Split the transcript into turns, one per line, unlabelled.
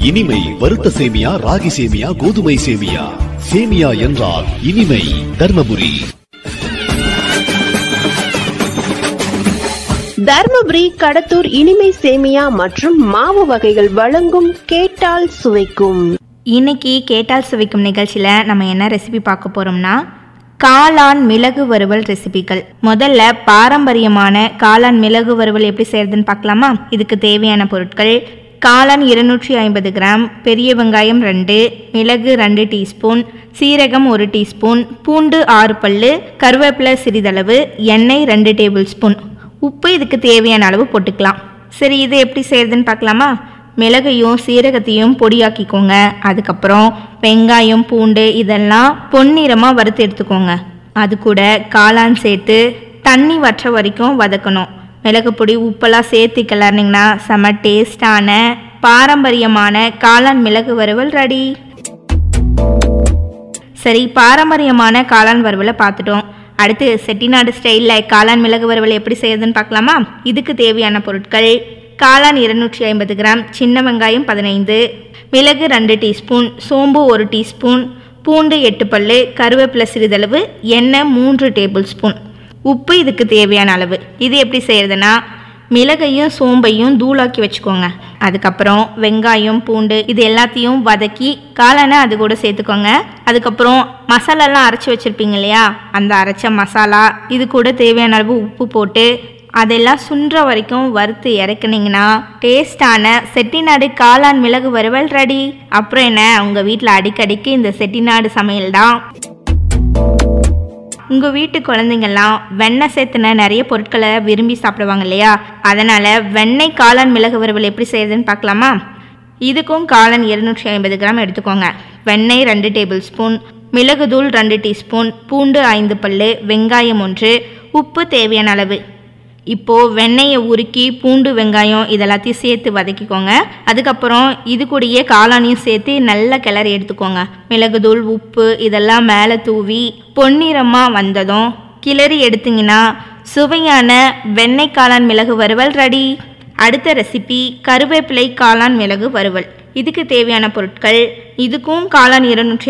இனிமை வறுத்த சேமியா ராகி சேமியா கோதுமை சேமியா சேமியா என்றால் இனிமை தர்மபுரி
தர்மபுரி கடத்தூர் இனிமை சேமியா மற்றும் மாவு வகைகள் வழங்கும் கேட்டால் சுவைக்கும்
இன்னைக்கு கேட்டால் சுவைக்கும் நிகழ்ச்சியில் நம்ம என்ன ரெசிபி பார்க்க போகிறோம்னா காளான் மிளகு வறுவல் ரெசிபிகள் முதல்ல பாரம்பரியமான காளான் மிளகு வறுவல் எப்படி செய்யறதுன்னு பார்க்கலாமா இதுக்கு தேவையான பொருட்கள் காளான் இருநூற்றி ஐம்பது கிராம் பெரிய வெங்காயம் ரெண்டு மிளகு ரெண்டு டீஸ்பூன் சீரகம் ஒரு டீஸ்பூன் பூண்டு ஆறு பல்லு கருவேப்பிலை சிறிதளவு எண்ணெய் ரெண்டு டேபிள் ஸ்பூன் உப்பு இதுக்கு தேவையான அளவு போட்டுக்கலாம் சரி இது எப்படி செய்யறதுன்னு பார்க்கலாமா மிளகையும் சீரகத்தையும் பொடியாக்கிக்கோங்க அதுக்கப்புறம் வெங்காயம் பூண்டு இதெல்லாம் பொன்னிறமாக வறுத்து எடுத்துக்கோங்க அது கூட காளான் சேர்த்து தண்ணி வற்ற வரைக்கும் வதக்கணும் மிளகு பொடி உப்பெல்லாம் சேர்த்து கிளறினீங்கன்னா செம டேஸ்டான பாரம்பரியமான காளான் மிளகு வறுவல் ரெடி சரி பாரம்பரியமான காளான் வறுவலை பார்த்துட்டோம் அடுத்து செட்டிநாடு ஸ்டைலில் காளான் மிளகு வறுவல் எப்படி செய்யறதுன்னு பார்க்கலாமா இதுக்கு தேவையான பொருட்கள் காளான் இருநூற்றி ஐம்பது கிராம் சின்ன வெங்காயம் பதினைந்து மிளகு ரெண்டு டீஸ்பூன் சோம்பு ஒரு டீஸ்பூன் பூண்டு எட்டு பல்லு கருவேப்பிலை சிறிதளவு எண்ணெய் மூன்று டேபிள் ஸ்பூன் உப்பு இதுக்கு தேவையான அளவு இது எப்படி செய்யறதுன்னா மிளகையும் சோம்பையும் தூளாக்கி வச்சுக்கோங்க அதுக்கப்புறம் வெங்காயம் பூண்டு இது எல்லாத்தையும் வதக்கி காளானை அது கூட சேர்த்துக்கோங்க அதுக்கப்புறம் மசாலாலாம் அரைச்சி வச்சுருப்பீங்க இல்லையா அந்த அரைச்ச மசாலா இது கூட தேவையான அளவு உப்பு போட்டு அதெல்லாம் சுன்ற வரைக்கும் வறுத்து இறக்குனீங்கன்னா டேஸ்டான செட்டிநாடு காளான் மிளகு வறுவல் ரெடி அப்புறம் என்ன உங்கள் வீட்டில் அடிக்கடிக்கு இந்த செட்டிநாடு சமையல் தான் உங்கள் வீட்டு குழந்தைங்கள்லாம் வெண்ணெய் சேர்த்துன நிறைய பொருட்களை விரும்பி சாப்பிடுவாங்க இல்லையா அதனால் வெண்ணெய் காளான் மிளகு வறுவல் எப்படி செய்யறதுன்னு பார்க்கலாமா இதுக்கும் காளான் இருநூற்றி ஐம்பது கிராம் எடுத்துக்கோங்க வெண்ணெய் ரெண்டு டேபிள் ஸ்பூன் மிளகுதூள் ரெண்டு டீஸ்பூன் பூண்டு ஐந்து பல்லு வெங்காயம் ஒன்று உப்பு தேவையான அளவு இப்போது வெண்ணெயை உருக்கி பூண்டு வெங்காயம் இதெல்லாத்தையும் சேர்த்து வதக்கிக்கோங்க அதுக்கப்புறம் இது கூடயே காளானையும் சேர்த்து நல்லா கிளறி எடுத்துக்கோங்க மிளகுதூள் உப்பு இதெல்லாம் மேலே தூவி பொன்னிறமாக வந்ததும் கிளறி எடுத்தீங்கன்னா சுவையான வெண்ணெய் காளான் மிளகு வறுவல் ரெடி அடுத்த ரெசிபி கருவேப்பிலை காளான் மிளகு வறுவல் இதுக்கு தேவையான பொருட்கள் இதுக்கும் காளான் இருநூற்றி